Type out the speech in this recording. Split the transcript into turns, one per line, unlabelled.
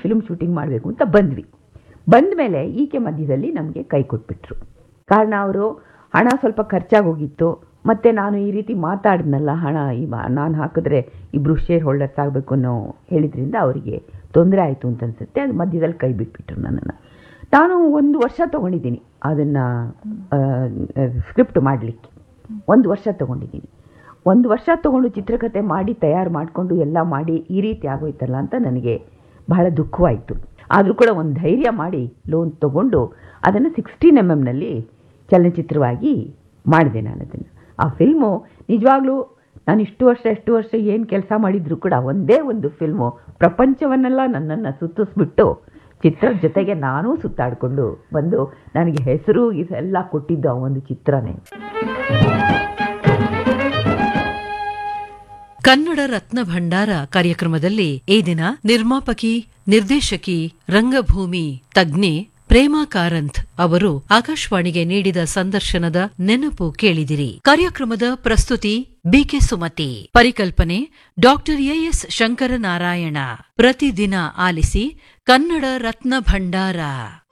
film shooting ಮಾಡಬೇಕು ಅಂತ ಬಂದ್ವಿ ಬಂದ ಮೇಲೆ ಈಕೆ ಮಧ್ಯದಲ್ಲಿ ನಮಗೆ ಕೈ ಕೊಟ್ಬಿಟ್ರು ಕಾರಣ ಅವರು ಹಣ ಸ್ವಲ್ಪ ಖರ್ಚಾಗೋಗಿತ್ತು ಮತ್ತು ನಾನು ಈ ರೀತಿ ಮಾತಾಡಿದ್ನಲ್ಲ ಹಣ ಈ ನಾನು ಹಾಕಿದ್ರೆ ಇಬ್ಬರು ಶೇರ್ ಹೋಲ್ಡರ್ಸ್ ಆಗಬೇಕು ಅನ್ನೋ ಹೇಳಿದ್ರಿಂದ ಅವರಿಗೆ ತೊಂದರೆ ಆಯಿತು ಅಂತ ಅನ್ಸುತ್ತೆ ಅದು ಮಧ್ಯದಲ್ಲಿ ಕೈ ಬಿಟ್ಬಿಟ್ರು ನನ್ನನ್ನು ನಾನು ಒಂದು ವರ್ಷ ತೊಗೊಂಡಿದ್ದೀನಿ ಅದನ್ನು ಸ್ಕ್ರಿಪ್ಟ್ ಮಾಡಲಿಕ್ಕೆ ಒಂದು ವರ್ಷ ತೊಗೊಂಡಿದ್ದೀನಿ ಒಂದು ವರ್ಷ ತೊಗೊಂಡು ಚಿತ್ರಕಥೆ ಮಾಡಿ ತಯಾರು ಮಾಡಿಕೊಂಡು ಎಲ್ಲ ಮಾಡಿ ಈ ರೀತಿ ಆಗೋಯ್ತಲ್ಲ ಅಂತ ನನಗೆ ಬಹಳ ದುಃಖವಾಯಿತು ಆದರೂ ಕೂಡ ಒಂದು ಧೈರ್ಯ ಮಾಡಿ ಲೋನ್ ತೊಗೊಂಡು ಅದನ್ನು ಸಿಕ್ಸ್ಟೀನ್ ಎಮ್ ಎಮ್ನಲ್ಲಿ ಚಲನಚಿತ್ರವಾಗಿ ಮಾಡಿದೆ ನಾನು ಅದನ್ನು ಆ ಫಿಲ್ಮು ನಿಜವಾಗ್ಲೂ ನಾನು ಇಷ್ಟು ವರ್ಷ ಎಷ್ಟು ವರ್ಷ ಏನು ಕೆಲಸ ಮಾಡಿದರೂ ಕೂಡ ಒಂದೇ ಒಂದು ಫಿಲ್ಮು ಪ್ರಪಂಚವನ್ನೆಲ್ಲ ನನ್ನನ್ನು ಸುತ್ತಿಸ್ಬಿಟ್ಟು ಚಿತ್ರದ ಜೊತೆಗೆ ನಾನೂ ಸುತ್ತಾಡಿಕೊಂಡು ಬಂದು ನನಗೆ ಹೆಸರು ಇದೆಲ್ಲ ಕೊಟ್ಟಿದ್ದು ಆ ಒಂದು ಚಿತ್ರನೇ
ಕನ್ನಡ ರತ್ನ ಭಂಡಾರ ಕಾರ್ಯಕ್ರಮದಲ್ಲಿ ಈ ದಿನ ನಿರ್ಮಾಪಕಿ ನಿರ್ದೇಶಕಿ ರಂಗಭೂಮಿ ತಜ್ಞೆ ಪ್ರೇಮಾ ಕಾರಂತ್ ಅವರು ಆಕಾಶವಾಣಿಗೆ ನೀಡಿದ ಸಂದರ್ಶನದ ನೆನಪು ಕೇಳಿದಿರಿ ಕಾರ್ಯಕ್ರಮದ ಪ್ರಸ್ತುತಿ ಬಿಕೆ ಸುಮತಿ ಪರಿಕಲ್ಪನೆ ಡಾಕ್ಟರ್ ಎಎಸ್ ಶಂಕರನಾರಾಯಣ ಪ್ರತಿದಿನ ಆಲಿಸಿ ಕನ್ನಡ ರತ್ನ ಭಂಡಾರ